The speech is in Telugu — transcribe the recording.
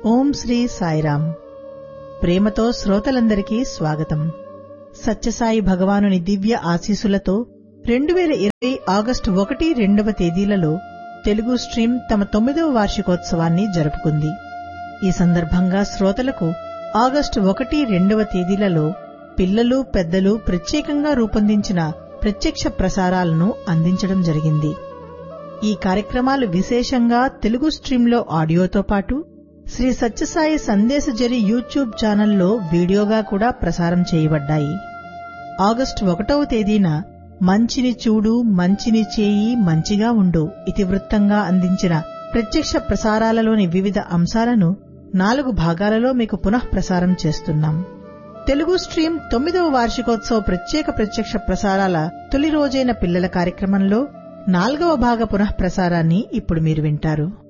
ఓం శ్రీ సాయిరాం ప్రేమతో శ్రోతలందరికీ స్వాగతం సత్యసాయి భగవానుని దివ్య ఆశీసులతో రెండు వేల ఇరవై ఆగస్టు ఒకటి రెండవ తేదీలలో తెలుగు స్ట్రీమ్ తమ తొమ్మిదవ వార్షికోత్సవాన్ని జరుపుకుంది ఈ సందర్భంగా శ్రోతలకు ఆగస్టు ఒకటి రెండవ తేదీలలో పిల్లలు పెద్దలు ప్రత్యేకంగా రూపొందించిన ప్రత్యక్ష ప్రసారాలను అందించడం జరిగింది ఈ కార్యక్రమాలు విశేషంగా తెలుగు స్ట్రీంలో ఆడియోతో పాటు శ్రీ సత్యసాయి సందేశజరి యూట్యూబ్ ఛానల్లో వీడియోగా కూడా ప్రసారం చేయబడ్డాయి ఆగస్టు ఒకటవ తేదీన మంచిని చూడు మంచిని చేయి మంచిగా ఉండు ఇతివృత్తంగా అందించిన ప్రత్యక్ష ప్రసారాలలోని వివిధ అంశాలను నాలుగు భాగాలలో మీకు పునః ప్రసారం చేస్తున్నాం తెలుగు స్ట్రీమ్ తొమ్మిదవ వార్షికోత్సవ ప్రత్యేక ప్రత్యక్ష ప్రసారాల తొలి రోజైన పిల్లల కార్యక్రమంలో నాలుగవ భాగ పునః ప్రసారాన్ని ఇప్పుడు మీరు వింటారు